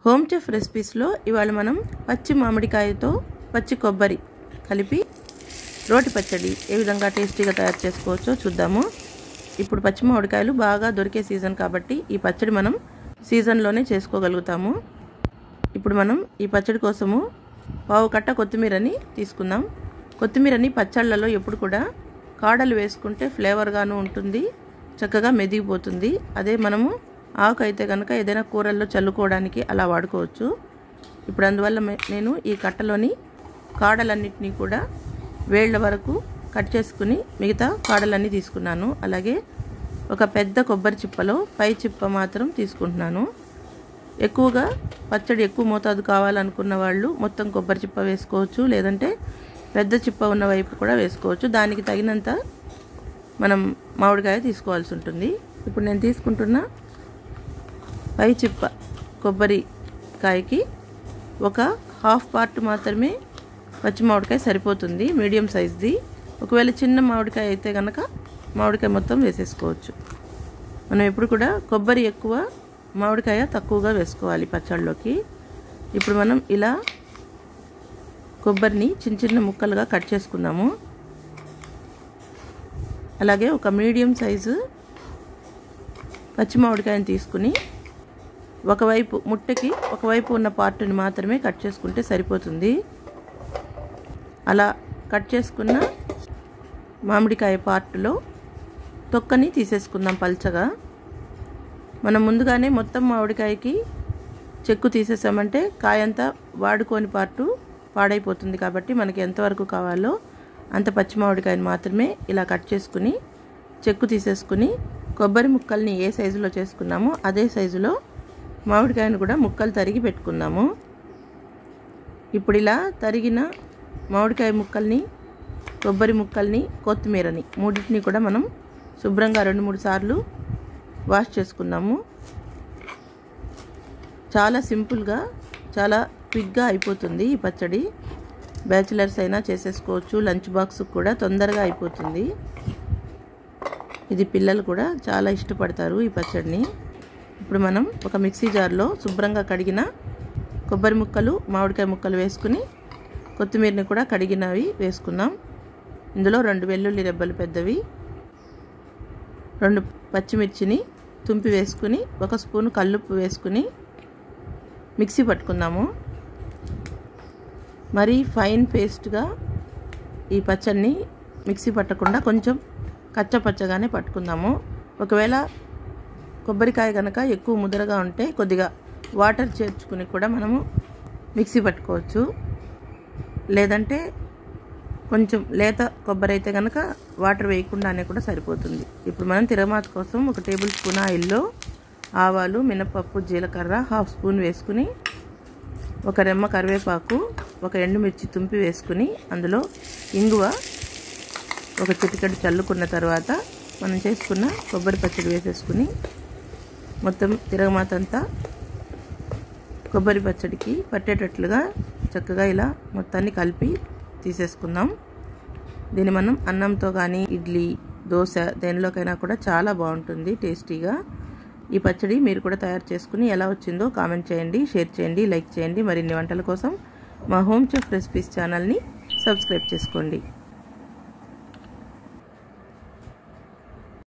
home chef రెసిపీస్లో ఇవాళ మనం పచ్చి మామిడికాయతో పచ్చి కొబ్బరి కలిపి రోటి పచ్చడి ఏ విధంగా టేస్టీగా తయారు చేసుకోవచ్చో చూద్దాము ఇప్పుడు పచ్చి మామిడికాయలు బాగా దొరికే సీజన్ కాబట్టి ఈ పచ్చడి మనం సీజన్లోనే చేసుకోగలుగుతాము ఇప్పుడు మనం ఈ పచ్చడి కోసము పావు కట్ట కొత్తిమీరని తీసుకుందాం కొత్తిమీరని పచ్చళ్ళలో ఎప్పుడు కూడా కాడలు వేసుకుంటే ఫ్లేవర్గాను ఉంటుంది చక్కగా మెదిగిపోతుంది అదే మనము ఆకు అయితే కనుక ఏదైనా కూరల్లో చల్లుకోవడానికి అలా వాడుకోవచ్చు ఇప్పుడు అందువల్ల నేను ఈ కట్టలోని కాడలన్నిటినీ కూడా వేళ్ల వరకు కట్ చేసుకుని మిగతా కాడలన్నీ తీసుకున్నాను అలాగే ఒక పెద్ద కొబ్బరి చిప్పలో పై చిప్ప మాత్రం తీసుకుంటున్నాను ఎక్కువగా పచ్చడి ఎక్కువ మోతాదు కావాలనుకున్న వాళ్ళు మొత్తం కొబ్బరి చిప్ప వేసుకోవచ్చు లేదంటే పెద్ద చిప్ప ఉన్న వైపు కూడా వేసుకోవచ్చు దానికి తగినంత మనం మామిడికాయ తీసుకోవాల్సి ఉంటుంది ఇప్పుడు నేను తీసుకుంటున్న పై చిప్ప కొబ్బరికాయకి ఒక హాఫ్ పార్ట్ మాత్రమే పచ్చి మామిడికాయ సరిపోతుంది మీడియం సైజ్ది ఒకవేళ చిన్న మామిడికాయ అయితే కనుక మామిడికాయ మొత్తం వేసేసుకోవచ్చు మనం ఎప్పుడు కూడా కొబ్బరి ఎక్కువ మామిడికాయ తక్కువగా వేసుకోవాలి పచ్చళ్ళలోకి ఇప్పుడు మనం ఇలా కొబ్బరిని చిన్న చిన్న ముక్కలుగా కట్ చేసుకుందాము అలాగే ఒక మీడియం సైజు పచ్చి మామిడికాయని తీసుకుని ఒకవైపు ముట్టకి ఒకవైపు ఉన్న పార్ట్ని మాత్రమే కట్ చేసుకుంటే సరిపోతుంది అలా కట్ చేసుకున్న మామిడికాయ పార్ట్లో తొక్కని తీసేసుకుందాం పల్చగా మనం ముందుగానే మొత్తం మామిడికాయకి చెక్కు తీసేసామంటే కాయంతా వాడుకోని పార్టు పాడైపోతుంది కాబట్టి మనకి ఎంతవరకు కావాలో అంత పచ్చి మామిడికాయని మాత్రమే ఇలా కట్ చేసుకుని చెక్కు తీసేసుకుని కొబ్బరి ముక్కల్ని ఏ సైజులో చేసుకున్నామో అదే సైజులో మామిడికాయను కూడా ముక్కలు తరిగి పెట్టుకుందాము ఇప్పుడు ఇలా తరిగిన మామిడికాయ ముక్కల్ని కొబ్బరి ముక్కల్ని కొత్తిమీరని మూడింటిని కూడా మనం శుభ్రంగా రెండు మూడు సార్లు వాష్ చేసుకున్నాము చాలా సింపుల్గా చాలా క్విక్గా అయిపోతుంది ఈ పచ్చడి బ్యాచిలర్స్ అయినా చేసేసుకోవచ్చు లంచ్ బాక్స్ కూడా తొందరగా అయిపోతుంది ఇది పిల్లలు కూడా చాలా ఇష్టపడతారు ఈ పచ్చడిని ఇప్పుడు మనం ఒక మిక్సీ జార్లో శుభ్రంగా కడిగిన కొబ్బరి ముక్కలు మామిడికాయ ముక్కలు వేసుకుని కొత్తిమీరని కూడా కడిగినవి వేసుకుందాం ఇందులో రెండు వెల్లుల్లి రెబ్బలు పెద్దవి రెండు పచ్చిమిర్చిని తుంపి వేసుకుని ఒక స్పూన్ కల్లుప్పు వేసుకుని మిక్సీ పట్టుకుందాము మరీ ఫైన్ పేస్ట్గా ఈ పచ్చడిని మిక్సీ పట్టకుండా కొంచెం కచ్చపచ్చగానే పట్టుకుందాము ఒకవేళ కొబ్బరికాయ కనుక ఎక్కువ ముదరగా ఉంటే కొద్దిగా వాటర్ చేర్చుకుని కూడా మనము మిక్సీ పట్టుకోవచ్చు లేదంటే కొంచెం లేత కొబ్బరి అయితే కనుక వాటర్ వేయకుండానే కూడా సరిపోతుంది ఇప్పుడు మనం తిరమాత కోసం ఒక టేబుల్ స్పూన్ ఆయిల్లో ఆవాలు మినపప్పు జీలకర్ర హాఫ్ స్పూన్ వేసుకుని ఒక రెమ్మ కరివేపాకు ఒక ఎండుమిర్చి తుంపి వేసుకుని అందులో ఇంగువ ఒక చిటికెడు చల్లుకున్న తర్వాత మనం చేసుకున్న కొబ్బరి పచ్చడి వేసేసుకుని మొత్తం తిరగమాత అంతా కొబ్బరి పచ్చడికి పట్టేటట్లుగా చక్కగా ఇలా మొత్తాన్ని కలిపి తీసేసుకుందాం దీన్ని మనం అన్నంతో కానీ ఇడ్లీ దోశ దేనిలోకైనా కూడా చాలా బాగుంటుంది టేస్టీగా ఈ పచ్చడి మీరు కూడా తయారు చేసుకుని ఎలా వచ్చిందో కామెంట్ చేయండి షేర్ చేయండి లైక్ చేయండి మరిన్ని వంటల కోసం మా హోమ్ చెఫ్ రెసిపీస్ ఛానల్ని సబ్స్క్రైబ్ చేసుకోండి